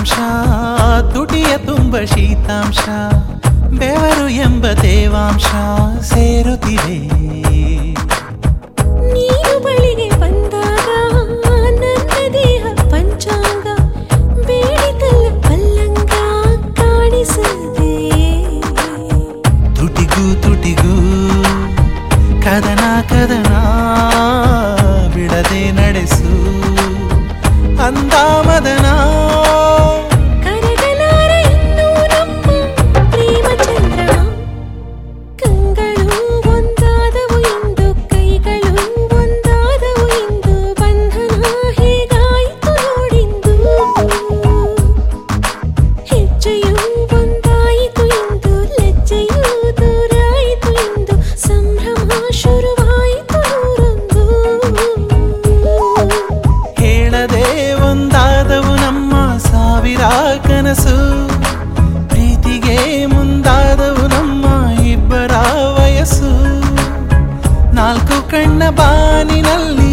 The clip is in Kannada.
ಶೀತಾಂಶ ತುಟಿಯ ತುಂಬ ಶೀತಾಂಶ ಬೆವರು ಎಂಬ ತೇವಾಂಶ ಸೇರುತ್ತಿವೆ ನೀನು ಬಳಿಗೆ ಬಂದಾಗ ನನ್ನ ದೇಹ ಪಂಚಾಂಗ ಬೇಡಿತಲ್ಲ ಪಲ್ಲಂಗ ಕಾಣಿಸದೆ ತುಟಿಗೂ ತುಟಿಗೂ ಕದನ ಕದನ ಬಿಡದೆ ನಡೆಸು ಅಂದ ಮದನ ಕರಗಲಾರ ಇನ್ನೂ ನಮ್ಮ ಪ್ರೇಮ ಚಂದ್ರಮ ಕಂಗಳು ಒಂದಾದವು ಎಂದು ಕೈಗಳು ಒಂದಾದವು ಎಂದು ಬಂಧನ ಹೇಗಾಯಿತು ನೋಡಿಂದು ಹೆಜ್ಜೆಯು ಒಂದಾಯಿತು ಎಂದು ಲಜ್ಜೆಯು ದೂರಾಯಿತು ಎಂದು ಸಂಭ್ರಮ ಶುರುವಾಯಿತು ನೂರೊಂದು ಹೇಳದೆ ಒಂದಾದವು ನಮ್ಮ ಸಾವಿರ ಕನಸು ಪ್ರೀತಿಗೆ ಮುಂದಾದವು ನಮ್ಮ ಇಬ್ಬರ ವಯಸ್ಸು ನಾಲ್ಕು ಕಣ್ಣ ಬಾನಿನಲ್ಲಿ